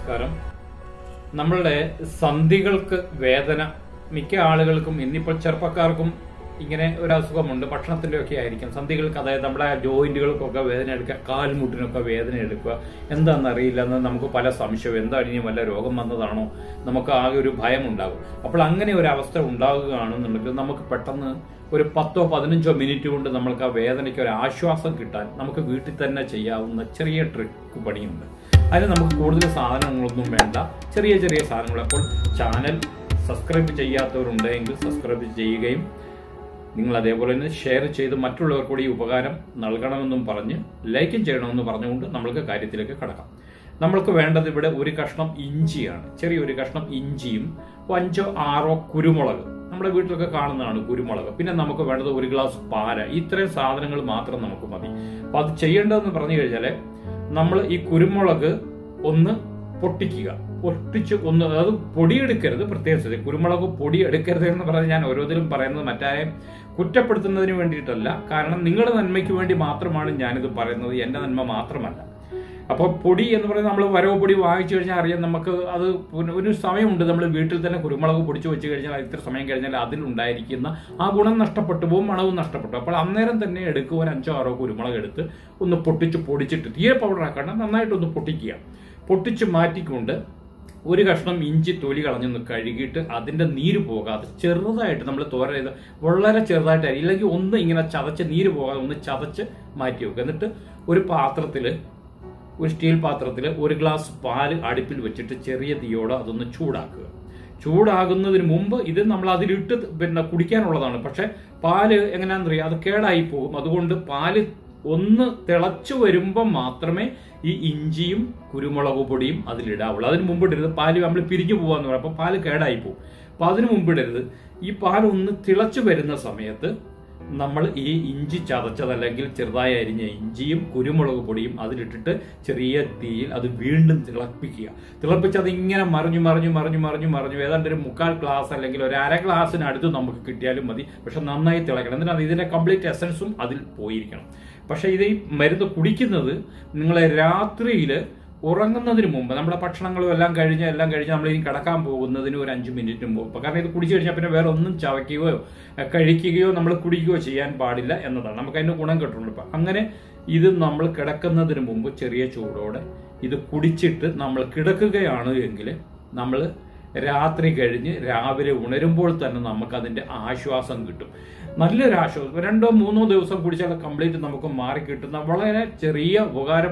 നമസ്കാരം നമ്മളുടെ സന്ധികൾക്ക് വേദന മിക്ക ആളുകൾക്കും ഇന്നിപ്പോൾ ചെറുപ്പക്കാർക്കും ഇങ്ങനെ ഒരു അസുഖമുണ്ട് ഭക്ഷണത്തിന്റെ ഒക്കെ ആയിരിക്കും സന്ധികൾക്ക് അതായത് നമ്മുടെ ജോയിന്റുകൾക്കൊക്കെ വേദന എടുക്കുക കാൽമുട്ടിനൊക്കെ വേദന എടുക്കുക എന്താണെന്ന് അറിയില്ല എന്ന് നമുക്ക് പല സംശയവും എന്താണ് ഇനി വല്ല രോഗം വന്നതാണോ നമുക്ക് ആകെ ഒരു ഭയം ഉണ്ടാകും അപ്പോൾ അങ്ങനെ ഒരു അവസ്ഥ ഉണ്ടാകുകയാണെന്നുണ്ടെങ്കിൽ നമുക്ക് പെട്ടെന്ന് ഒരു പത്തോ പതിനഞ്ചോ മിനിറ്റ് കൊണ്ട് നമ്മൾക്ക് ആ വേദനയ്ക്ക് ഒരു ആശ്വാസം കിട്ടാൻ നമുക്ക് വീട്ടിൽ തന്നെ ചെയ്യാവുന്ന ചെറിയ ട്രിക്ക് പണിയുണ്ട് അതിന് നമുക്ക് കൂടുതൽ സാധനങ്ങളൊന്നും വേണ്ട ചെറിയ ചെറിയ സാധനങ്ങൾ അപ്പോൾ ചാനൽ സബ്സ്ക്രൈബ് ചെയ്യാത്തവരുണ്ടെങ്കിൽ സബ്സ്ക്രൈബ് ചെയ്യുകയും നിങ്ങൾ അതേപോലെ തന്നെ ഷെയർ ചെയ്ത് മറ്റുള്ളവർക്ക് കൂടി ഈ ഉപകാരം നൽകണമെന്നും പറഞ്ഞ് ലൈക്കും ചെയ്യണമെന്ന് പറഞ്ഞുകൊണ്ട് നമ്മൾക്ക് കാര്യത്തിലേക്ക് കടക്കാം നമ്മൾക്ക് വേണ്ടത് ഇവിടെ ഒരു കഷ്ണം ഇഞ്ചിയാണ് ചെറിയൊരു കഷ്ണം ഇഞ്ചിയും അഞ്ചോ ആറോ കുരുമുളക് നമ്മുടെ വീട്ടിലൊക്കെ കാണുന്നതാണ് കുരുമുളക് പിന്നെ നമുക്ക് വേണ്ടത് ഒരു ഗ്ലാസ് പാല ഇത്രയും സാധനങ്ങൾ മാത്രം നമുക്ക് മതി അപ്പൊ അത് ചെയ്യേണ്ടതെന്ന് പറഞ്ഞു കഴിഞ്ഞാല് നമ്മൾ ഈ കുരുമുളക് ഒന്ന് പൊട്ടിക്കുക പൊട്ടിച്ച് ഒന്ന് അത് പൊടിയെടുക്കരുത് പ്രത്യേകം ശ്രദ്ധിക്കുക കുരുമുളക് പൊടി എടുക്കരുത് എന്ന് പറഞ്ഞ് ഞാൻ ഓരോന്നിലും പറയുന്നത് മറ്റാരെയും കുറ്റപ്പെടുത്തുന്നതിന് വേണ്ടിയിട്ടല്ല കാരണം നിങ്ങളുടെ നന്മയ്ക്ക് വേണ്ടി മാത്രമാണ് ഞാനിത് പറയുന്നത് എന്റെ നന്മ മാത്രമല്ല അപ്പോൾ പൊടി എന്ന് പറയുന്നത് നമ്മൾ വരവ് പൊടി വാങ്ങിച്ചു കഴിഞ്ഞാൽ അറിയാം നമുക്ക് അത് ഒരു- ഒരു സമയമുണ്ട് നമ്മൾ വീട്ടിൽ തന്നെ കുരുമുളക് പൊടിച്ചു വെച്ച് കഴിഞ്ഞാൽ ഇത്ര സമയം കഴിഞ്ഞാൽ അതിലുണ്ടായിരിക്കുന്ന ആ ഗുണം നഷ്ടപ്പെട്ടു പോകും മണവും നഷ്ടപ്പെട്ടു അപ്പോൾ അന്നേരം തന്നെ എടുക്കുക ഒരു അഞ്ചോ ആറോ കുരുമുളക് എടുത്ത് ഒന്ന് പൊട്ടിച്ച് പൊടിച്ചിട്ട് തീരെ പൗഡർ ആക്കണം നന്നായിട്ടൊന്ന് പൊട്ടിക്കുക പൊട്ടിച്ച് മാറ്റിക്കൊണ്ട് ഒരു കഷ്ണം ഇഞ്ചി തൊലി കളഞ്ഞൊന്ന് കഴുകിയിട്ട് അതിന്റെ നീര് പോകാതെ ചെറുതായിട്ട് നമ്മൾ തോര ചെയ്ത് വളരെ ചെറുതായിട്ട് അരി ഇല്ലെങ്കിൽ ഒന്ന് ഇങ്ങനെ ചതച്ച് നീര് പോകാതെ ഒന്ന് ചതച്ച് മാറ്റി വെക്കുക എന്നിട്ട് ഒരു പാത്രത്തില് ഒരു സ്റ്റീൽ പാത്രത്തിൽ ഒരു ഗ്ലാസ് പാല് അടുപ്പിൽ വെച്ചിട്ട് ചെറിയ തീയോടെ അതൊന്ന് ചൂടാക്കുക ചൂടാകുന്നതിന് മുമ്പ് ഇത് നമ്മൾ അതിലിട്ട് പിന്നെ കുടിക്കാനുള്ളതാണ് പക്ഷെ പാല് എങ്ങനെയാണെന്നറിയാം അത് കേടായി പോകും അതുകൊണ്ട് പാല് ഒന്ന് തിളച്ചു വരുമ്പോൾ മാത്രമേ ഈ ഇഞ്ചിയും കുരുമുളക് പൊടിയും അതിലിടാവുള്ളൂ അതിന് മുമ്പ് ഇടരുത് പാല് നമ്മൾ പിരിഞ്ഞു പോകാന്ന് പറയാം അപ്പൊ പാല് കേടായി പോകും അപ്പൊ അതിന് മുമ്പ് ഇടരുത് ഈ പാൽ ഒന്ന് തിളച്ചു വരുന്ന സമയത്ത് നമ്മൾ ഈ ഇഞ്ചി ചതച്ചതല്ലെങ്കിൽ ചെറുതായി അരിഞ്ഞ ഇഞ്ചിയും കുരുമുളക് പൊടിയും അതിലിട്ടിട്ട് ചെറിയ തീയിൽ അത് വീണ്ടും തിളപ്പിക്കുക തിളപ്പിച്ച് അത് ഇങ്ങനെ മറിഞ്ഞു മറിഞ്ഞു മറിഞ്ഞു മറിഞ്ഞു മറിഞ്ഞു ഏതാണ്ട് ഒരു മുക്കാൽ ഗ്ലാസ് അല്ലെങ്കിൽ ഒരു അര ഗ്ലാസ്സിനടുത്ത് നമുക്ക് കിട്ടിയാലും മതി പക്ഷെ നന്നായി തിളക്കണം എന്തിനാണ് ഇതിന്റെ കംപ്ലീറ്റ് എസൻസും അതിൽ പോയിരിക്കണം പക്ഷെ ഇത് ഈ മരുന്ന് കുടിക്കുന്നത് നിങ്ങളെ രാത്രിയിൽ ഉറങ്ങുന്നതിന് മുമ്പ് നമ്മുടെ ഭക്ഷണങ്ങളും എല്ലാം കഴിഞ്ഞ് എല്ലാം കഴിഞ്ഞ് നമ്മൾ ഇനി കിടക്കാൻ പോകുന്നതിന് ഒരു അഞ്ച് മിനിറ്റ് മുമ്പ് കാരണം ഇത് കുടിച്ചു കഴിഞ്ഞാൽ പിന്നെ വേറെ ഒന്നും ചവയ്ക്കുകയോ അഹ് കഴിക്കുകയോ നമ്മൾ കുടിക്കുകയോ ചെയ്യാൻ പാടില്ല എന്നതാണ് നമുക്ക് അതിന്റെ ഗുണം കിട്ടുള്ളൂ ഇപ്പൊ അങ്ങനെ ഇത് നമ്മൾ കിടക്കുന്നതിന് മുമ്പ് ചെറിയ ചൂടോടെ ഇത് കുടിച്ചിട്ട് നമ്മൾ കിടക്കുകയാണ് എങ്കിൽ നമ്മൾ രാത്രി കഴിഞ്ഞ് രാവിലെ ഉണരുമ്പോൾ തന്നെ നമുക്ക് അതിന്റെ ആശ്വാസം കിട്ടും നല്ലൊരു ആശ്വാസം രണ്ടോ മൂന്നോ ദിവസം കുടിച്ചാൽ കംപ്ലീറ്റ് നമുക്ക് മാറി കിട്ടുന്ന വളരെ ചെറിയ ഉപകാരം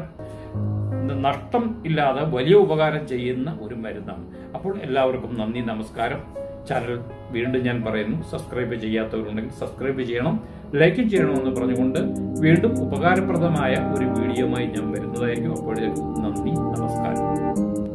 നഷ്ടം ഇല്ലാതെ വലിയ ഉപകാരം ചെയ്യുന്ന ഒരു മരുന്നാണ് അപ്പോൾ എല്ലാവർക്കും നന്ദി നമസ്കാരം ചാനൽ വീണ്ടും ഞാൻ പറയുന്നു സബ്സ്ക്രൈബ് ചെയ്യാത്തവരുണ്ടെങ്കിൽ സബ്സ്ക്രൈബ് ചെയ്യണം ലൈക്കും ചെയ്യണമെന്ന് പറഞ്ഞുകൊണ്ട് വീണ്ടും ഉപകാരപ്രദമായ ഒരു വീഡിയോയുമായി ഞാൻ വരുന്നതായിരിക്കും അപ്പോഴേക്കും നന്ദി നമസ്കാരം